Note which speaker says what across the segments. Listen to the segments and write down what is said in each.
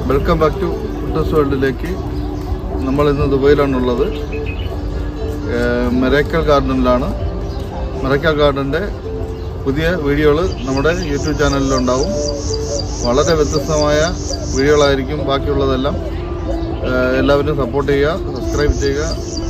Speaker 1: Welcome back to ഫുഡസ് വേൾഡിലേക്ക് നമ്മൾ ഇന്ന് ദുബൈയിലാണുള്ളത് മെറേക്കൽ ഗാർഡനിലാണ് മെറേക്കൽ ഗാർഡൻ്റെ പുതിയ വീഡിയോകൾ നമ്മുടെ യൂട്യൂബ് ചാനലിലുണ്ടാവും വളരെ വ്യത്യസ്തമായ വീഡിയോകളായിരിക്കും ബാക്കിയുള്ളതെല്ലാം ഏഹ് എല്ലാവരും സപ്പോർട്ട് ചെയ്യുക സബ്സ്ക്രൈബ് ചെയ്യുക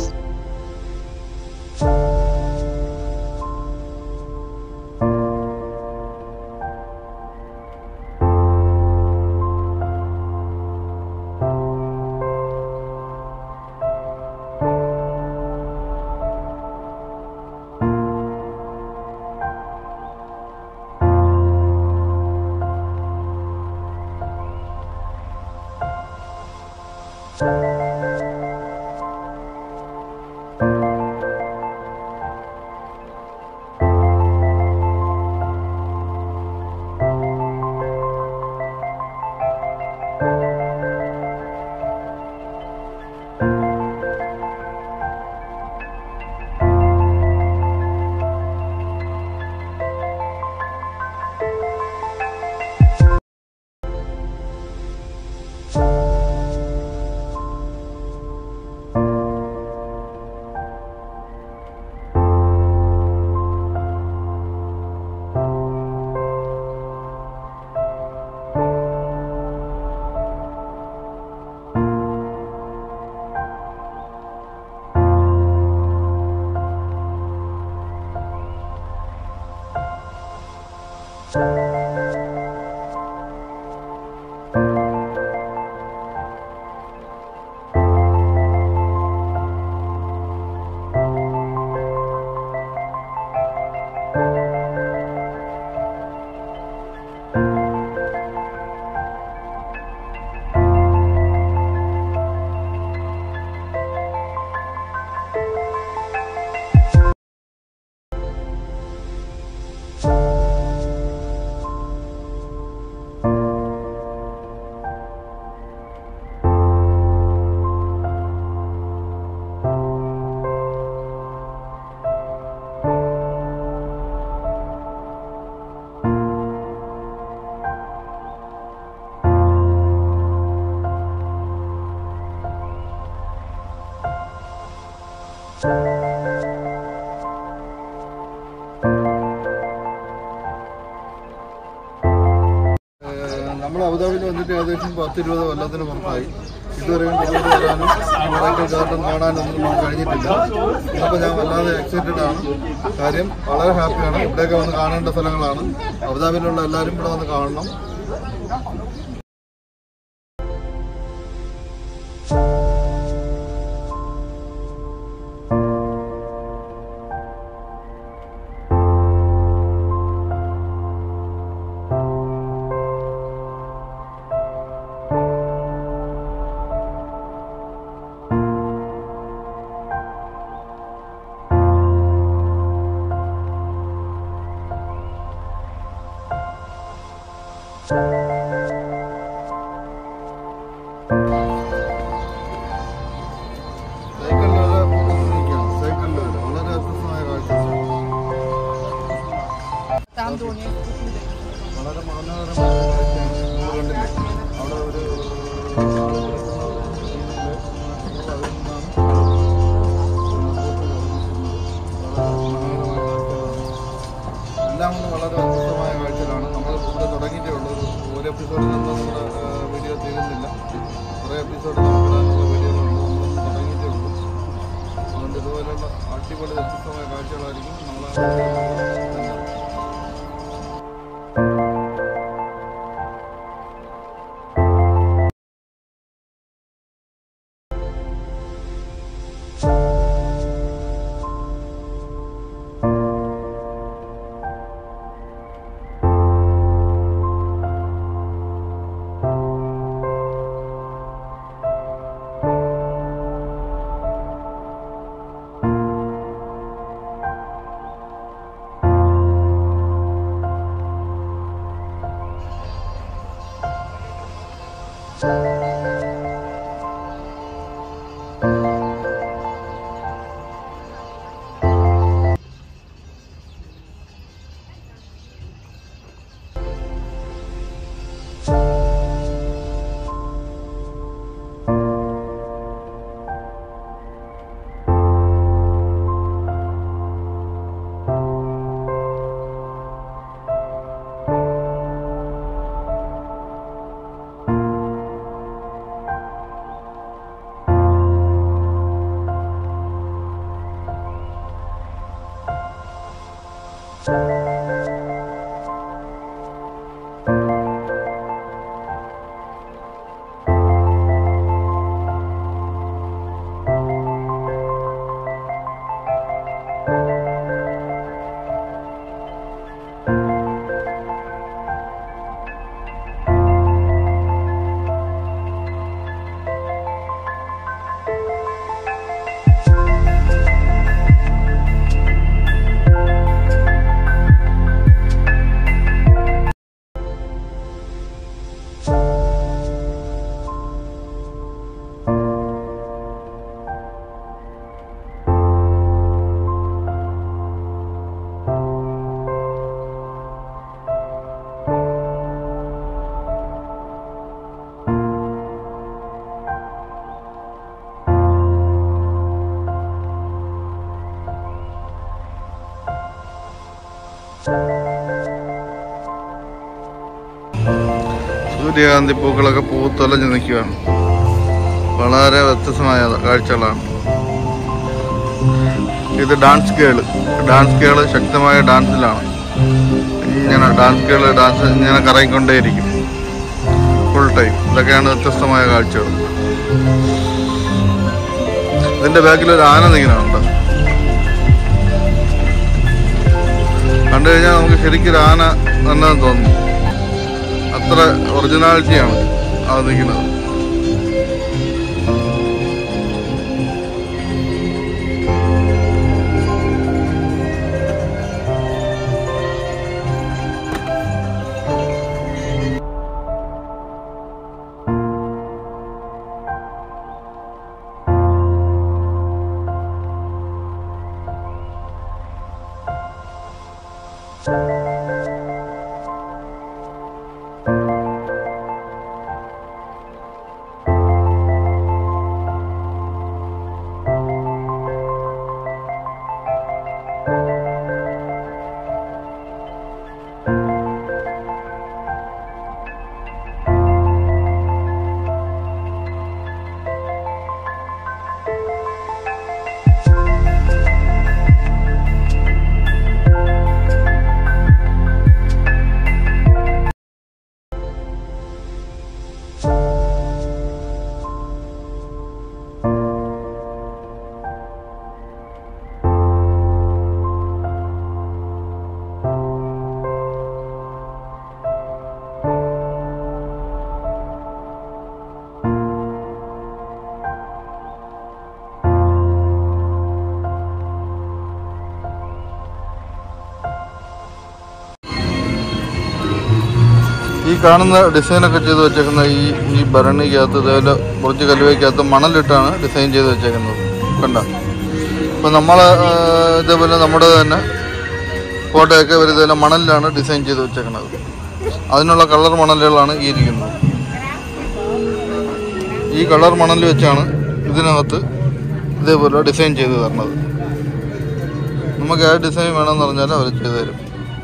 Speaker 1: നമ്മൾ അബുദാബിയിൽ വന്നിട്ട് ഏകദേശം പത്ത് ഇരുപത് കൊല്ലത്തിന് പുറത്തായി ഇതുവരെയും ദുബൈയിൽ വരാനും മെറേക്കൽ ഗാർഡൻ കാണാനൊന്നും നമുക്ക് കഴിഞ്ഞിട്ടില്ല അപ്പോൾ ഞാൻ വല്ലാതെ എക്സൈറ്റഡ് ആണ് കാര്യം വളരെ ഹാപ്പിയാണ് ഇവിടെയൊക്കെ വന്ന് കാണേണ്ട സ്ഥലങ്ങളാണ് അബുദാബിയിലുള്ള എല്ലാവരും ഇവിടെ വന്ന് കാണണം സൈക്കിളിൽ വരെ പോകുന്നിരിക്കുകയാണ് സൈക്കിളിൽ വരെ വളരെ വ്യത്യസ്തമായ കാഴ്ച വളരെ മനോഹരമായ കാഴ്ചയാണ് നിങ്ങൾ കണ്ടില്ലേ അവിടെ ഒരു ആള് കിടക്കുന്ന അതിൽ നിന്നാണ് മനോഹരമായ കാഴ്ചകളാണ്. എല്ലാം കൊണ്ട് വളരെ വ്യത്യസ്തമായ കാഴ്ചകളാണ് നമ്മൾ ഇവിടെ തുടങ്ങിയിട്ടേ ഉള്ളൂ ഒരു- ഒരു എപ്പിസോഡിൽ നിന്ന് നമ്മുടെ വീഡിയോ തീരുന്നില്ല കുറേ എപ്പിസോഡ് നമുക്കിടാനുള്ള വീഡിയോകളുണ്ട് നമ്മളൊന്നും തുടങ്ങിയിട്ടേ ഉള്ളൂ അതുകൊണ്ട് ഇതുപോലെയുള്ള അടിപൊളി വ്യത്യസ്തമായ കാഴ്ചകളായിരിക്കും നമ്മൾ സൂര്യകാന്തി പൂക്കളൊക്കെ പൂത്തൊലഞ്ഞ് നിൽക്കുകയാണ് വളരെ വ്യത്യസ്തമായ കാഴ്ചകളാണ് ഇത് ഡാൻസ് കേള് ഡാൻസ് കേള് ശക്തമായ ഡാൻസിലാണ് ഇങ്ങനെ ഡാൻസ് കേള് ഡാൻസ് ഇങ്ങനെ കറങ്ങിക്കൊണ്ടേയിരിക്കും ഫുൾ ടൈം ഇതൊക്കെയാണ് വ്യത്യസ്തമായ കാഴ്ചകൾ ഇതിന്റെ ബാക്കിൽ ഒരു ആന നിൽക്കുന്നുണ്ട് കണ്ടു കഴിഞ്ഞാൽ നമുക്ക് ശരിക്കും ഒരു ആന തന്നെ തോന്നുന്നു അത്ര ഒറിജിനാലിറ്റിയാണ് അത് നിൽക്കുന്നത് ഈ കാണുന്ന ഡിസൈനൊക്കെ ചെയ്ത് വെച്ചേക്കുന്ന ഈ ഈ ഭരണിക്കകത്ത് ഇതേപോലെ കുറച്ച് കല്ലുവയ്ക്കകത്ത് മണലിട്ടാണ് ഡിസൈൻ ചെയ്ത് വെച്ചേക്കുന്നത് കണ്ട അപ്പം നമ്മൾ ഇതേപോലെ നമ്മുടെ തന്നെ ഫോട്ടോയൊക്കെ ഇവർ ഇതേപോലെ മണലിലാണ് ഡിസൈൻ ചെയ്ത് വെച്ചേക്കുന്നത് അതിനുള്ള കളർ മണലുകളാണ് ഈ ഇരിക്കുന്നത് ഈ കളർ മണൽ വെച്ചാണ് ഇതിനകത്ത് ഇതേപോലെ ഡിസൈൻ ചെയ്ത് തരുന്നത് നമുക്ക് ആ ഡിസൈൻ വേണമെന്ന് പറഞ്ഞാൽ അവർ ചെയ്തു തരും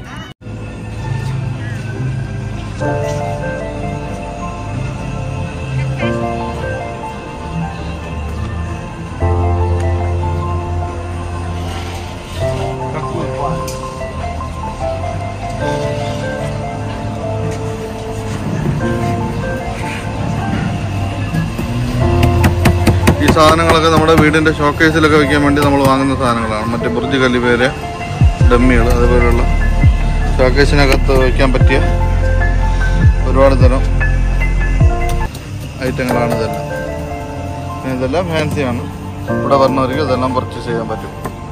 Speaker 1: ഈ സാധനങ്ങളൊക്കെ നമ്മുടെ വീടിൻ്റെ ഷോക്കേസിലൊക്കെ വെക്കാൻ വേണ്ടി നമ്മൾ വാങ്ങുന്ന സാധനങ്ങളാണ് മറ്റേ ബുർജ് കല്ലിപേര് ഡമ്മികൾ അതുപോലെയുള്ള ഷോക്കേസിനകത്ത് വയ്ക്കാൻ പറ്റിയ ഒരുപാട് തരം ഐറ്റങ്ങളാണ് ഇതെല്ലാം പിന്നെ ഇതെല്ലാം ഫാൻസിയാണ് ഇവിടെ പറഞ്ഞവർക്ക് ഇതെല്ലാം പർച്ചേസ് ചെയ്യാൻ പറ്റും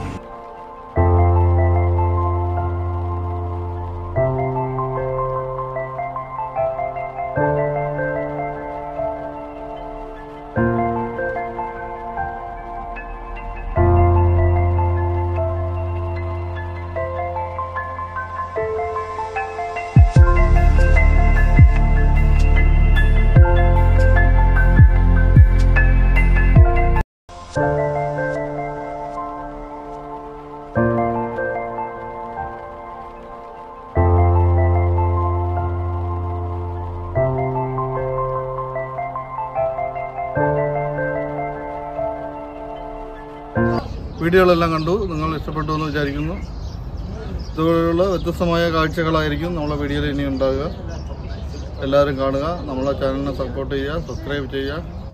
Speaker 1: വീഡിയോകളെല്ലാം കണ്ടു നിങ്ങൾ ഇഷ്ടപ്പെട്ടു എന്ന് വിചാരിക്കുന്നു ഇതുപോലുള്ള വ്യത്യസ്തമായ കാഴ്ചകളായിരിക്കും നമ്മളെ വീഡിയോയിൽ ഇനി ഉണ്ടാകുക എല്ലാവരും കാണുക നമ്മളെ ചാനലിനെ സപ്പോർട്ട് ചെയ്യുക സബ്സ്ക്രൈബ് ചെയ്യുക